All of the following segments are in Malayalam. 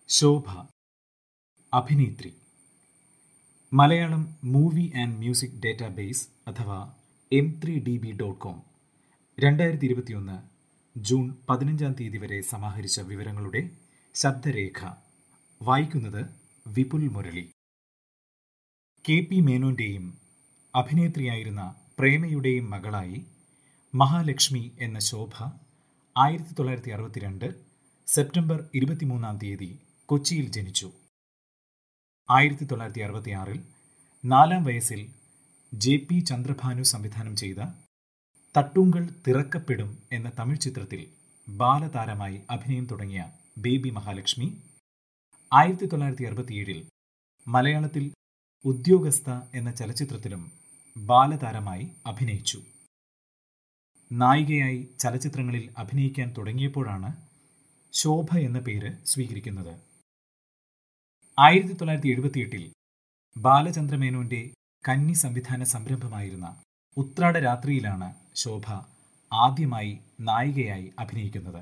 ശോഭ അഭിനേത്രി Malayalam movie and music database അഥവാ M three D B dot com രണ്ടായിരത്തി ഇരുപത്തിയൊന്ന് ജൂൺ പതിനഞ്ചാം തീയതി വരെ സമാഹരിച്ച വിവരങ്ങളുടെ ശബ്ദരേഖ വായിക്കുന്നത് വിപുൽ മുരളി കെ പി മേനോന്റെയും അഭിനേത്രിയായിരുന്ന പ്രേമയുടെയും മകളായി മഹാലക്ഷ്മി എന്ന ശോഭ ആയിരത്തി തൊള്ളായിരത്തി അറുപത്തിരണ്ട് സെപ്റ്റംബർ ഇരുപത്തിമൂന്നാം തീയതി കൊച്ചിയിൽ ജനിച്ചു ആയിരത്തി തൊള്ളായിരത്തി അറുപത്തിയാറിൽ നാലാം വയസ്സിൽ ജെ പി ചന്ദ്രഭാനു സംവിധാനം ചെയ്ത തട്ടുങ്കൾ തിറക്കപ്പെടും എന്ന തമിഴ് ചിത്രത്തിൽ ബാലതാരമായി അഭിനയം തുടങ്ങിയ ബേബി മഹാലക്ഷ്മി ആയിരത്തി തൊള്ളായിരത്തി അറുപത്തിയേഴിൽ മലയാളത്തിൽ ഉദ്യോഗസ്ഥ എന്ന ചലച്ചിത്രത്തിലും ബാലതാരമായി അഭിനയിച്ചു നായികയായി ചലച്ചിത്രങ്ങളിൽ അഭിനയിക്കാൻ തുടങ്ങിയപ്പോഴാണ് ശോഭ എന്ന പേര് സ്വീകരിക്കുന്നത് ആയിരത്തി തൊള്ളായിരത്തി എഴുപത്തിയെട്ടിൽ ബാലചന്ദ്രമേനോന്റെ കന്നി സംവിധാന സംരംഭമായിരുന്ന ഉത്രാട രാത്രിയിലാണ് ശോഭ ആദ്യമായി നായികയായി അഭിനയിക്കുന്നത്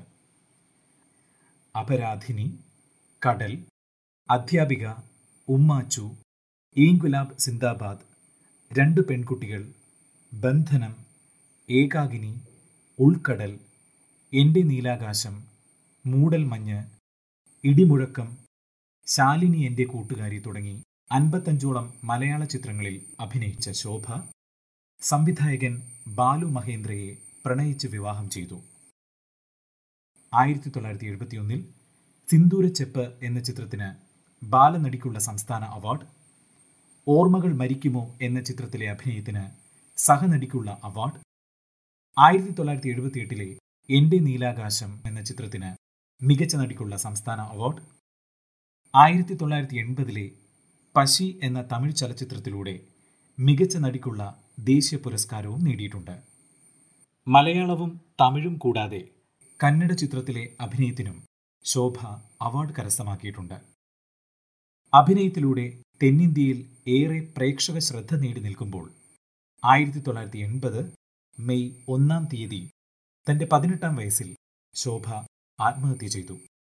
അപരാധിനി കടൽ അധ്യാപിക ഉമ്മാച്ചു ഈങ്കുലാബ് സിന്ദാബാദ് രണ്ട് പെൺകുട്ടികൾ ബന്ധനം ഏകാകിനി ഉൾക്കടൽ എൻ്റെ നീലാകാശം മൂടൽ മഞ്ഞ് ഇടിമുഴക്കം ശാലിനി എൻ്റെ കൂട്ടുകാരി തുടങ്ങി അൻപത്തഞ്ചോളം മലയാള ചിത്രങ്ങളിൽ അഭിനയിച്ച ശോഭ സംവിധായകൻ ബാലു മഹേന്ദ്രയെ പ്രണയിച്ച് വിവാഹം ചെയ്തു ആയിരത്തി തൊള്ളായിരത്തി എഴുപത്തിയൊന്നിൽ സിന്ദൂരച്ചെപ്പ് എന്ന ചിത്രത്തിന് ബാലനടിക്കുള്ള സംസ്ഥാന അവാർഡ് ഓർമ്മകൾ മരിക്കുമോ എന്ന ചിത്രത്തിലെ അഭിനയത്തിന് സഹനടിക്കുള്ള അവാർഡ് ആയിരത്തി തൊള്ളായിരത്തി എഴുപത്തിയെട്ടിലെ എൻ്റെ നീലാകാശം എന്ന ചിത്രത്തിന് മികച്ച നടിക്കുള്ള സംസ്ഥാന അവാർഡ് ആയിരത്തി തൊള്ളായിരത്തി എൺപതിലെ പശി എന്ന തമിഴ് ചലച്ചിത്രത്തിലൂടെ മികച്ച നടിക്കുള്ള ദേശീയ പുരസ്കാരവും നേടിയിട്ടുണ്ട് മലയാളവും തമിഴും കൂടാതെ കന്നഡ ചിത്രത്തിലെ അഭിനയത്തിനും ശോഭ അവാർഡ് കരസ്ഥമാക്കിയിട്ടുണ്ട് അഭിനയത്തിലൂടെ തെന്നിന്ത്യയിൽ ഏറെ പ്രേക്ഷക ശ്രദ്ധ നേടി നിൽക്കുമ്പോൾ ആയിരത്തി തൊള്ളായിരത്തി എൺപത് മെയ് ഒന്നാം തീയതി തന്റെ പതിനെട്ടാം വയസ്സിൽ ശോഭ ആത്മഹത്യ ചെയ്തു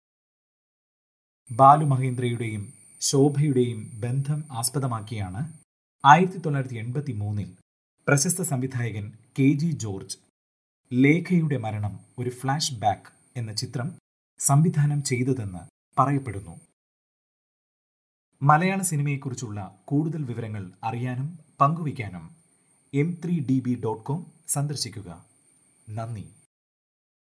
ബാലു മഹേന്ദ്രയുടെയും ശോഭയുടെയും ബന്ധം ആസ്പദമാക്കിയാണ് ആയിരത്തി തൊള്ളായിരത്തി എൺപത്തി മൂന്നിൽ പ്രശസ്ത സംവിധായകൻ കെ ജി ജോർജ് ലേഖയുടെ മരണം ഒരു ഫ്ലാഷ് ബാക്ക് എന്ന ചിത്രം സംവിധാനം ചെയ്തതെന്ന് പറയപ്പെടുന്നു മലയാള സിനിമയെക്കുറിച്ചുള്ള കൂടുതൽ വിവരങ്ങൾ അറിയാനും പങ്കുവയ്ക്കാനും M three D B dot com സന്ദർശിക്കുക നന്ദി